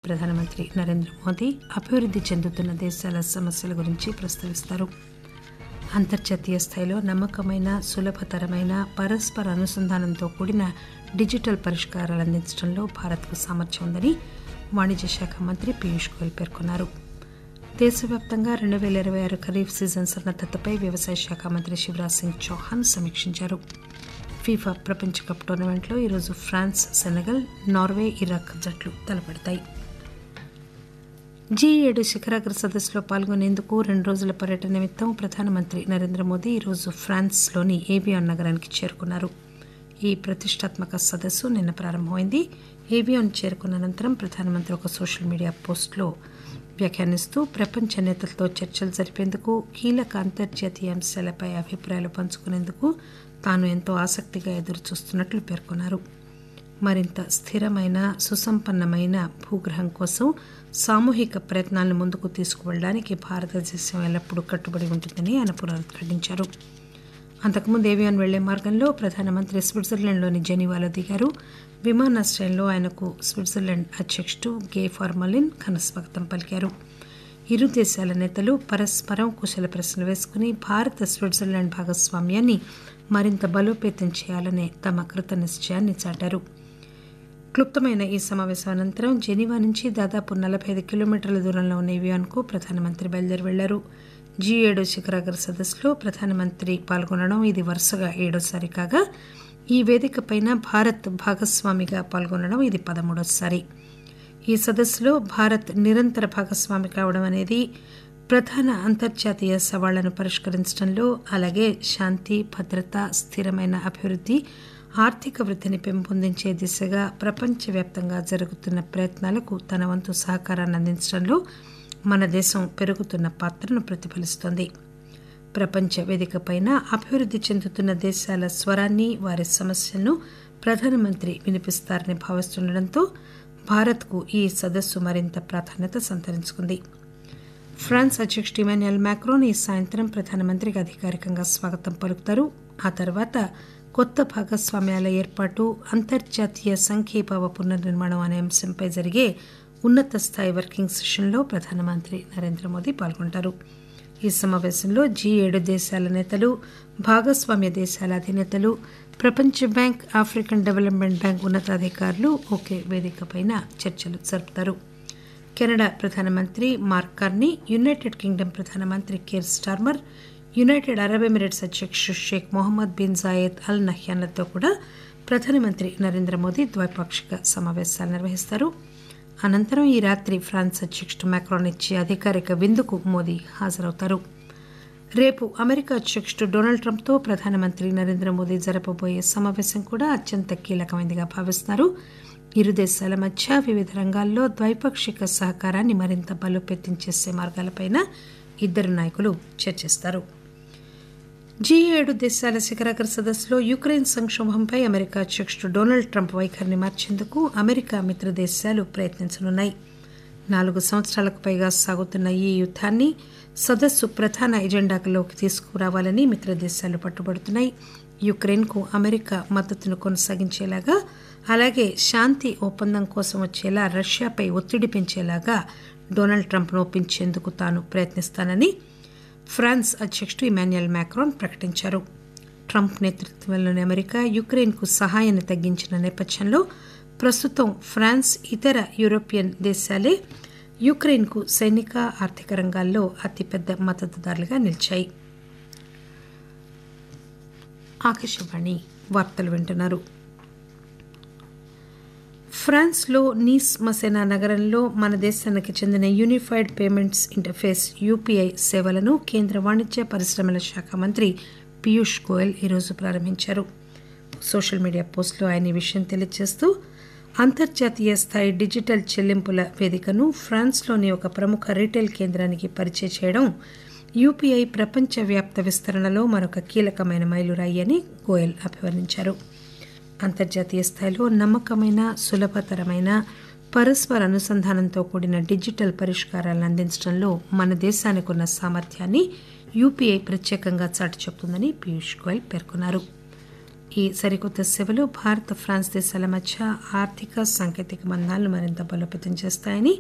ప్రధానమంత్రి నరేంద్ర మోదీ అభివృద్ధి చెందుతున్న దేశాల సమస్యల గురించి ప్రస్తావిస్తారు అంతర్జాతీయ స్థాయిలో నమ్మకమైన సులభతరమైన పరస్పర అనుసంధానంతో కూడిన డిజిటల్ పరిష్కారాలు అందించడంలో భారత్కు సామర్థ్యం ఉందని వాణిజ్య శాఖ మంత్రి పీయూష్ గోయల్ పేర్కొన్నారు దేశవ్యాప్తంగా రెండు వేల ఇరవై ఆరు ఖరీఫ్ సీజన్ సన్నద్దతపై వ్యవసాయ శాఖ మంత్రి శివరాజ్ సింగ్ చౌహాన్ సమీక్షించారు ఫీఫా ప్రపంచ కప్ టోర్నమెంట్లో ఈరోజు ఫ్రాన్స్ సెనగల్ నార్వే ఇరాక్ జట్లు తలపడతాయి జీ ఏడు శిఖరాగ్ర సదస్సులో పాల్గొనేందుకు రెండు రోజుల పర్యటన నిమిత్తం ప్రధానమంత్రి నరేంద్ర మోదీ ఈరోజు ఫ్రాన్స్లోని ఏవియాన్ నగరానికి చేరుకున్నారు ఈ ప్రతిష్టాత్మక సదస్సు నిన్న ప్రారంభమైంది ఏవియాన్ చేరుకున్న అనంతరం ప్రధానమంత్రి ఒక సోషల్ మీడియా పోస్టులో వ్యాఖ్యానిస్తూ ప్రపంచ నేతలతో చర్చలు జరిపేందుకు కీలక అంతర్జాతీయ అంశాలపై అభిప్రాయాలు పంచుకునేందుకు తాను ఎంతో ఆసక్తిగా ఎదురుచూస్తున్నట్లు పేర్కొన్నారు మరింత స్థిరమైన సుసంపన్నమైన భూగ్రహం కోసం సామూహిక ప్రయత్నాలను ముందుకు తీసుకువెళ్ళడానికి భారతదేశం ఎల్లప్పుడూ కట్టుబడి ఉంటుందని ఆయన పునరుద్ఘాటించారు అంతకుముందు ఏవియాన్ వెళ్లే మార్గంలో ప్రధానమంత్రి స్విట్జర్లాండ్లోని జెనీవాలో దిగారు విమానాశ్రయంలో ఆయనకు స్విట్జర్లాండ్ అధ్యక్షుడు గే ఫార్మలిన్ ఘనస్వాగతం పలికారు ఇరు దేశాల నేతలు పరస్పరం కుశల ప్రశ్నలు వేసుకుని భారత స్విట్జర్లాండ్ భాగస్వామ్యాన్ని మరింత బలోపేతం చేయాలనే తమ కృత నిశ్చయాన్ని చాటారు క్లుప్తమైన ఈ సమావేశం అనంతరం జెనీవా నుంచి దాదాపు నలభై ఐదు కిలోమీటర్ల దూరంలో ఉన్న ఏవియాన్కు ప్రధానమంత్రి బయలుదేరి వెళ్లారు జీ ఏడు శిఖరాగ్ర సదస్సులో ప్రధానమంత్రి పాల్గొనడం ఇది వరుసగా ఏడోసారి కాగా ఈ వేదికపైన భారత్ భాగస్వామిగా పాల్గొనడం ఇది పదమూడోసారి ఈ సదస్సులో భారత్ నిరంతర భాగస్వామి కావడం అనేది ప్రధాన అంతర్జాతీయ సవాళ్లను పరిష్కరించడంలో అలాగే శాంతి భద్రత స్థిరమైన అభివృద్ధి ఆర్థిక వృద్ధిని పెంపొందించే దిశగా ప్రపంచవ్యాప్తంగా జరుగుతున్న ప్రయత్నాలకు తన వంతు సహకారాన్ని అందించడంలో మన దేశం పెరుగుతున్న పాత్రను ప్రతిఫలిస్తోంది ప్రపంచ వేదికపైన అభివృద్ధి చెందుతున్న దేశాల స్వరాన్ని వారి సమస్యలను ప్రధానమంత్రి వినిపిస్తారని భావిస్తుండటంతో భారత్కు ఈ సదస్సు మరింత ప్రాధాన్యత సంతరించుకుంది ఫ్రాన్స్ అధ్యక్షుడు ఇమాన్యుయల్ మ్యాక్రోన్ ఈ సాయంత్రం ప్రధానమంత్రికి అధికారికంగా స్వాగతం పలుకుతారు ఆ తర్వాత కొత్త భాగస్వామ్యాల ఏర్పాటు అంతర్జాతీయ సంఘీభావ పునర్నిర్మాణం అనే అంశంపై జరిగే ఉన్నత స్థాయి వర్కింగ్ సెషన్లో ప్రధానమంత్రి నరేంద్ర మోదీ పాల్గొంటారు ఈ సమావేశంలో జీ ఏడు దేశాల నేతలు భాగస్వామ్య దేశాల అధినేతలు ప్రపంచ బ్యాంక్ ఆఫ్రికన్ డెవలప్మెంట్ బ్యాంక్ ఉన్నతాధికారులు ఒకే వేదికపైన చర్చలు జరుపుతారు కెనడా ప్రధానమంత్రి మార్క్ కార్నీ యునైటెడ్ కింగ్డమ్ ప్రధానమంత్రి Keir Starmer United Arab Emirates అధ్యక్షుడు Sheikh Mohammed bin Zayed Al నహ్యాన్లతో కూడా ప్రధానమంత్రి నరేంద్ర మోదీ ద్వైపాక్షిక సమావేశాలు నిర్వహిస్తారు అనంతరం ఈ రాత్రి ఫ్రాన్స్ అధ్యక్షుడు మ్యాక్రాన్ ఇచ్చే అధికారిక విందుకు మోదీ హాజరవుతారు రేపు అమెరికా అధ్యక్షుడు డొనాల్డ్ ట్రంప్తో ప్రధానమంత్రి నరేంద్ర మోదీ జరపబోయే సమావేశం కూడా అత్యంత కీలకమైనదిగా భావిస్తున్నారు ఇరు దేశాల మధ్య వివిధ రంగాల్లో ద్వైపాక్షిక సహకారాన్ని మరింత బలోపేతం చేసే మార్గాలపైన ఇద్దరు నాయకులు చర్చిస్తారు జీ ఏడు దేశాల శిఖరాగ్ర సదస్సులో యుక్రెయిన్ సంక్షోభంపై అమెరికా అధ్యక్షుడు డొనాల్డ్ ట్రంప్ వైఖరిని మార్చేందుకు అమెరికా మిత్ర దేశాలు ప్రయత్నించనున్నాయి నాలుగు సంవత్సరాలకు పైగా సాగుతున్న ఈ యుద్ధాన్ని సదస్సు ప్రధాన ఎజెండాలోకి తీసుకురావాలని మిత్ర దేశాలు పట్టుబడుతున్నాయి యుక్రెయిన్కు అమెరికా మద్దతును కొనసాగించేలాగా అలాగే శాంతి ఒప్పందం కోసం వచ్చేలా రష్యాపై ఒత్తిడి పెంచేలాగా డొనాల్డ్ ట్రంప్ను ఒప్పించేందుకు తాను ప్రయత్నిస్తానని ఫ్రాన్స్ అధ్యక్షుడు ఇమాన్యుయల్ మ్యాక్రాన్ ప్రకటించారు ట్రంప్ నేతృత్వంలోని అమెరికా యుక్రెయిన్కు సహాయాన్ని తగ్గించిన నేపథ్యంలో ప్రస్తుతం ఫ్రాన్స్ ఇతర యూరోపియన్ దేశాలే యుక్రెయిన్కు సైనిక ఆర్థిక రంగాల్లో అతిపెద్ద మద్దతుదారులుగా నిలిచాయి ఆకాశవాణి వార్తలు వింటున్నారు ఫ్రాన్స్లో నీస్ మసెనా నగరంలో మన దేశానికి చెందిన యూనిఫైడ్ పేమెంట్స్ ఇంటర్ఫేస్ యూపీఐ సేవలను కేంద్ర వాణిజ్య పరిశ్రమల శాఖ మంత్రి పీయూష్ గోయల్ ఈరోజు ప్రారంభించారు సోషల్ మీడియా పోస్టులో ఆయన ఈ విషయం తెలియజేస్తూ అంతర్జాతీయ స్థాయి డిజిటల్ చెల్లింపుల వేదికను ఫ్రాన్స్లోని ఒక ప్రముఖ రీటైల్ కేంద్రానికి పరిచయం చేయడం యూపీఐ ప్రపంచవ్యాప్త విస్తరణలో మరొక కీలకమైన మైలురాయి అని గోయల్ అభివర్ణించారు అంతర్జాతీయ స్థాయిలో నమ్మకమైన సులభతరమైన పరస్పర అనుసంధానంతో కూడిన డిజిటల్ పరిష్కారాలను అందించడంలో మన దేశానికి ఉన్న సామర్థ్యాన్ని యూపీఐ ప్రత్యేకంగా చాటి చెబుతుందని పీయూష్ గోయల్ పేర్కొన్నారు ఈ సరికొత్త సేవలు భారత్ ఫ్రాన్స్ దేశాల మధ్య ఆర్థిక సాంకేతిక బంధాలను మరింత బలోపేతం చేస్తాయని